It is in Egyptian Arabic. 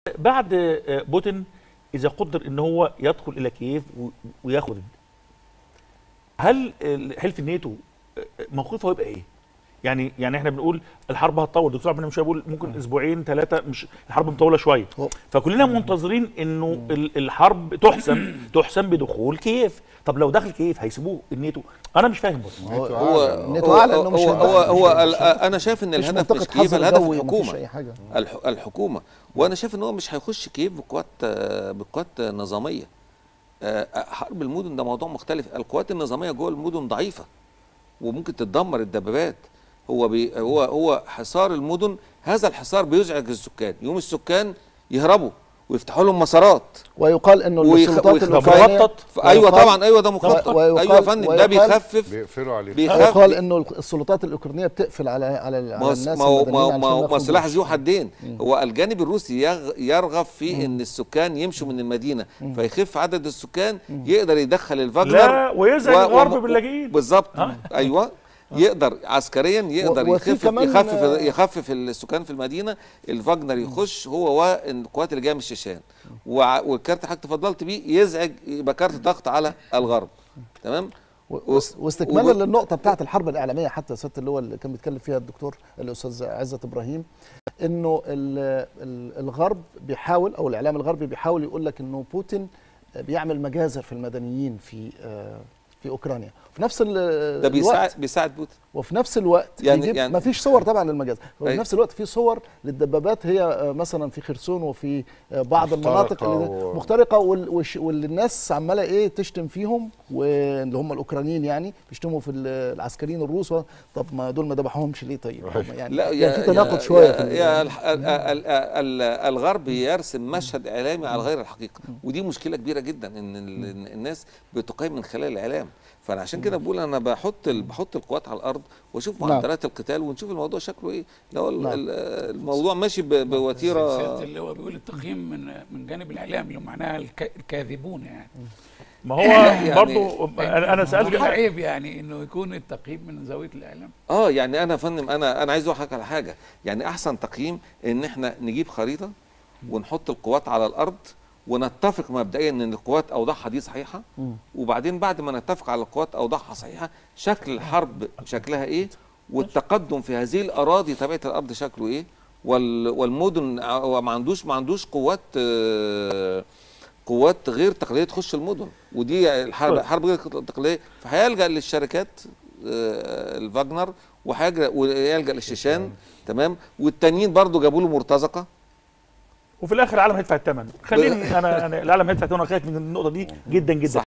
بعد بوتين اذا قدر ان هو يدخل الى كييف و- وياخد هل حلف الناتو موقفه هيبقى ايه؟ يعني يعني احنا بنقول الحرب هتطول دكتور عبد المنعم شويه بيقول ممكن اسبوعين ثلاثه مش الحرب مطوله شويه هو- فكلنا منتظرين انه ال- الحرب تحسم تحسم بدخول كييف طب لو دخل كييف هيسيبوه الناتو انا مش فاهم برضه هو هو الناتو هو اعلن انه مش هو هيدخل. هو, هو مش- ال- مش- انا شايف ان مفيش الهدف مش منطقة كييف حظر الهدف جوي ومفيش الحكومه اي حاجه الح- الحكومه وانا شايف ان هو مش هيخش كييف بقوات بقوات نظاميه آه، حرب المدن ده موضوع مختلف القوات النظاميه جوه المدن ضعيفه وممكن تتدمر الدبابات هو بي هو هو حصار المدن هذا الحصار بيزعج السكان يوم السكان يهربوا ويفتحوا لهم مسارات ويقال انه ويخ- السلطات ويخ- الأوكرانية مخطط. ف- ايوه ويقال- طبعا ايوه ده مخطط ويقال- ايوه يا فندم ده ويقال- بيخفف بيقفلوا عليه بيخفف ويقال انه السلطات الاوكرانيه بتقفل على على ما على هو الناس ما هو المدنيين ما هو علشان ما هو- ما ياخدوا سلاح جيش. ذو حدين هو الجانب الروسي يغ- يرغب في ان السكان يمشوا من المدينه فيخف عدد السكان يقدر يدخل الفاجنر لا ويزعج و- الغرب وم- باللاجئين بالظبط آه. ايوه يقدر عسكريا يقدر وفي يخفف كمان- يخفف يخفف السكان في المدينه الفاجنر يخش هو والقوات اللي جايه من الشيشان وع- والكارت حضرتك تفضلت بيه يزعج يبقى كارت ضغط على الغرب تمام و- واس- واستكمالا وب- للنقطه بتاعت الحرب الاعلاميه حتى سياده اللي هو اللي كان بيتكلم فيها الدكتور الاستاذ عزت ابراهيم انه ال- ال- الغرب بيحاول او الاعلام الغربي بيحاول يقول لك انه بوتين بيعمل مجازر في المدنيين في آه، في اوكرانيا في نفس ال- ده بيساعد الوقت بيساعد بوتين وفي نفس الوقت يعني- بيجيب يعني- ما فيش صور طبعا للمجاز وفي أيوة. نفس الوقت في صور للدبابات هي آه، مثلا في خرسون وفي آه، بعض مخترقة المناطق اللي و- مخترقه وال- والش- واللي الناس عماله ايه تشتم فيهم واللي هم الاوكرانيين يعني بيشتموا في ال- العسكريين الروس و- طب ما دول ما ذبحوهمش ليه طيب هم يعني, لا يعني في تناقض يا شويه يا, في ال- يا الح- ال- ال- ال- الغرب يرسم مشهد اعلامي على غير الحقيقه ودي مشكله كبيره جدا ان ال- إن الناس بتقيم من خلال الاعلام فانا عشان كده بقول انا بحط ال- بحط القوات على الارض واشوف نعم. معدلات القتال ونشوف الموضوع شكله ايه لو ال- نعم. ال- الموضوع ماشي ب- بوتيره سيادة اللي هو بيقول التقييم من من جانب الاعلام اللي معناها الك- الكاذبون يعني ما هو يعني- برضه انا أنا سالت ولا عيب يعني انه يكون التقييم من زاويه الاعلام اه يعني انا يا فندم انا انا عايز اقول لحضرتك على حاجه يعني احسن تقييم ان احنا نجيب خريطه ونحط القوات على الارض ونتفق مبدئيا ان القوات اوضاعها دي صحيحه وبعدين بعد ما نتفق على القوات اوضاعها صحيحه شكل الحرب شكلها ايه والتقدم في هذه الاراضي طبيعه الارض شكله ايه وال- والمدن هو ما عندوش ما عندوش قوات آه، قوات غير تقليديه تخش المدن ودي الحرب طيب. حرب غير تقليديه فهيلجا للشركات آه، الفاجنر وهيلجا ويلجا للشيشان تمام والتانيين برضو جابوا له مرتزقه وفي الاخر العالم هيدفع الثمن خليني انا انا العالم هيدفع الثمن انا خايف من النقطه دي جدا جدا